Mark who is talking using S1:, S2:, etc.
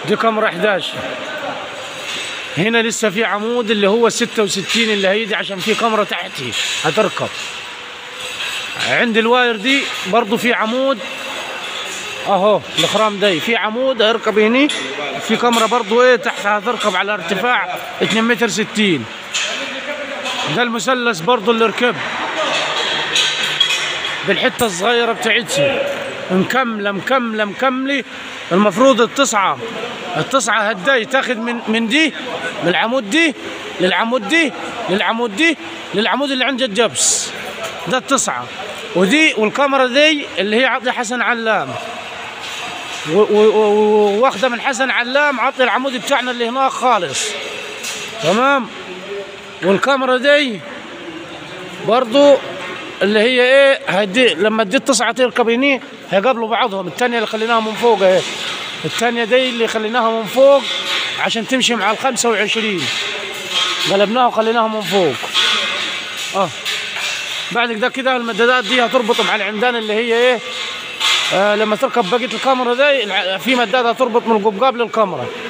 S1: دي كاميرا 11 هنا لسه في عمود اللي هو 66 اللي هيجي عشان في كاميرا تحتي هتركب عند الواير دي برضو في عمود اهو الخرام دي في عمود هيركب هني في كاميرا برضو ايه تحت هتركب على ارتفاع 2 متر 60 ده المثلث برضو اللي ركب بالحته الصغيره بتاعتي مكمله مكمله مكمله المفروض التسعه التسعه هداي تاخد من من دي من العمود دي للعمود دي للعمود دي للعمود اللي عند الجبس ده التسعه ودي والكاميرا دي اللي هي عطي حسن علام و- و- و- واخده من حسن علام عطي العمود بتاعنا اللي هناك خالص تمام والكاميرا دي برضو اللي هي ايه هدي لما دي التسعه تركب هني هيقابلوا بعضهم الثانيه اللي خليناها من فوق اهي الثانيه دي اللي خليناها من فوق عشان تمشي مع ال 25 قلبناها وخليناها من فوق اه بعد كده كده المدادات دي هتربط مع العمدان اللي هي ايه آه لما تركب بقيه الكاميرا دي الع- في مداد هتربط من القبقاب للكاميرا